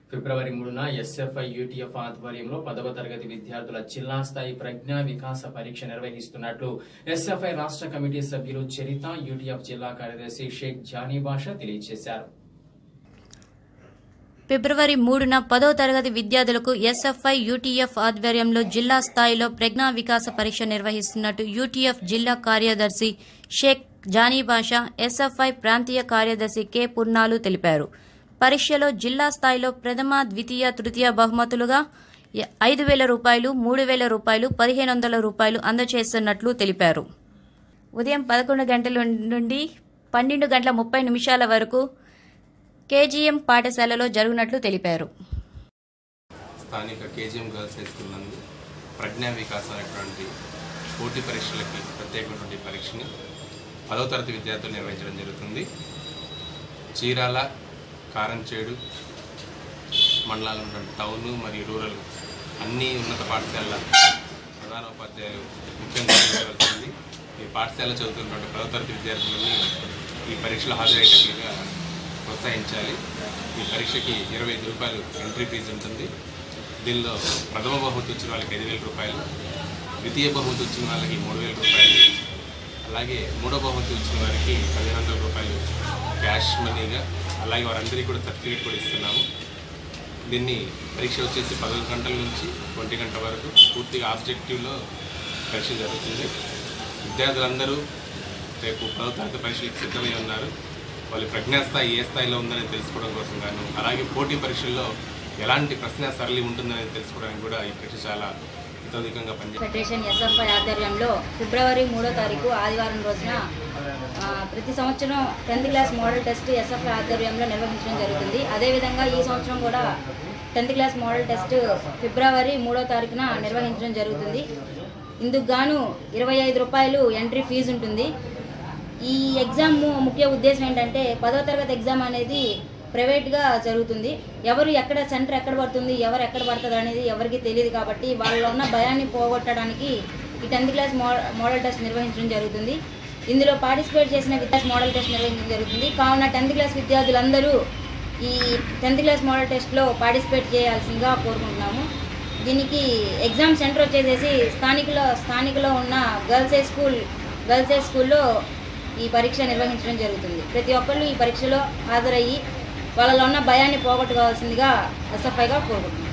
ఫిబ్రవరి మూడున SFI UTF ఆధ్వర్యంలో పదవ తరగతి విద్యార్థుల జిల్లా స్థాయి ప్రజ్ఞా వికాస పరీక్ష నిర్వహిస్తున్నట్లు ఎస్ఎఫ్ఐ రాష్ట్ర కమిటీ సభ్యులు చరిత యూటీఎఫ్ జిల్లా కార్యదర్శి షేక్ జానీ బాషా తెలియజేశారు ఫిబ్రవరి మూడున పదో తరగతి విద్యార్థులకు ఎస్ఎఫ్ఐ యూటీఎఫ్ ఆధ్వర్యంలో జిల్లా స్థాయిలో ప్రజ్ఞా వికాస పరీక్ష నిర్వహిస్తున్నట్టు యూటీఎఫ్ జిల్లా కార్యదర్శి షేక్ జానీ బాషా ఎస్ఎఫ్ఐ ప్రాంతీయ కార్యదర్శి కె పుర్నాలు తెలిపారు పరీక్షలో జిల్లా స్థాయిలో ప్రథమ ద్వితీయ తృతీయ బహుమతులుగా ఎ- ఐదు వేల రూపాయలు మూడు వేల రూపాయలు పదిహేను వందల రూపాయలు అందజేస్తున్నట్లు తెలిపారు ఉదయం పదకొండు గంటల నుండి పన్నెండు గంటల ముప్పై నిమిషాల వరకు కేజీఎం పాఠశాలలో జరుగునట్లు తెలిపారు స్థానిక కేజీఎం గర్ల్స్ హై స్కూల్ నందు ప్రజ్ఞా వికాసం అనేటువంటి పోటీ పరీక్షలకి ప్రత్యేకమైనటువంటి పరీక్షని పదవ తరగతి విద్యార్థులు నిర్వహించడం జరుగుతుంది చీరాల కారంచేడు మండలాలు ఉన్నటువంటి టౌన్ మరియు రూరల్ అన్ని ఉన్నత పాఠశాలల ప్రధాన ఉపాధ్యాయులు ముఖ్యంగా గమనించవలసింది ఈ పాఠశాల చదువుతున్నటువంటి పదవ తరగతి విద్యార్థులని ఈ పరీక్షలో హాజరయ్యేటట్లుగా ప్రోత్సహించాలి ఈ పరీక్షకి ఇరవై ఐదు రూపాయలు ఎంట్రీ ఫీజు ఉంటుంది దీనిలో ప్రథమ బహుమతి వచ్చిన వాళ్ళకి ఐదు వేల రూపాయలు ద్వితీయ బహుమతి వచ్చిన వాళ్ళకి మూడు వేల రూపాయలు అలాగే మూడో బహుమతి వచ్చిన వారికి పదిహేను వందల రూపాయలు క్యాష్ మనీగా అలాగే వారందరికీ కూడా సర్టిఫికేట్ కూడా ఇస్తున్నాము దీన్ని పరీక్ష వచ్చేసి పదకొండు గంటల నుంచి ఒంటి గంట వరకు పూర్తిగా ఆబ్జెక్టివ్లో పరీక్ష జరుగుతుంది విద్యార్థులందరూ రేపు పదో తరగతి పరీక్షలకు సిద్ధమై ఉన్నారు వాళ్ళ ప్రజ్ఞాస్థాయి ఏ స్థాయిలో ఉందని తెలుసుకోవడం కోసం గాను అలాగే పోటీ పరీక్షల్లో ఎలాంటి ప్రశ్న సరళి ఉంటుందని తెలుసుకోవడానికి కూడా ఈ పరీక్ష చాలా హితోధికంగా పనిచేస్తుంది ఫెడరేషన్ ఎస్ఎఫ్ఐ ఆధ్వర్యంలో ఫిబ్రవరి మూడో తారీఖు ఆదివారం రోజున ఆ, ప్రతి సంవత్సరం tenth class model test SFI ఆధ్వర్యంలో నిర్వహించడం జరుగుతుంది అదేవిధంగా ఈ సంవత్సరం కూడా టెన్త్ క్లాస్ మోడల్ టెస్ట్ ఫిబ్రవరి మూడో తారీఖున నిర్వహించడం జరుగుతుంది ఇందుకు గాను ఇరవై ఐదు రూపాయలు ఎంట్రీ ఫీజు ఉంటుంది ఈ ఎగ్జామ్ ముఖ్య ఉద్దేశం ఏంటంటే పదో తరగతి ఎగ్జామ్ అనేది ప్రైవేట్గా జరుగుతుంది ఎవరు ఎక్కడ సెంటర్ ఎక్కడ పడుతుంది ఎవరు ఎక్కడ పడుతుంది అనేది ఎవరికి తెలియదు కాబట్టి వాళ్ళలో ఉన్న భయాన్ని పోగొట్టడానికి ఈ టెన్త్ క్లాస్ మోడల్ టెస్ట్ నిర్వహించడం జరుగుతుంది ఇందులో పార్టిసిపేట్ చేసిన విద్యార్థి మోడల్ టెస్ట్ నిర్వహించడం జరుగుతుంది కావున టెన్త్ క్లాస్ విద్యార్థులందరూ ఈ టెన్త్ క్లాస్ మోడల్ టెస్ట్లో పార్టిసిపేట్ చేయాల్సిందిగా కోరుకుంటున్నాము దీనికి ఎగ్జామ్ సెంటర్ వచ్చేసేసి స్థానికలో స్థానికలో ఉన్న girls high school girls high స్కూల్లో ఈ పరీక్ష నిర్వహించడం జరుగుతుంది ప్రతి ఒక్కళ్ళు ఈ పరీక్షలో హాజరయ్యి వాళ్ళలో ఉన్న భయాన్ని పోగొట్టుకోవాల్సిందిగా ఎస్ఎఫ్ఐగా కోరుకుంటున్నాం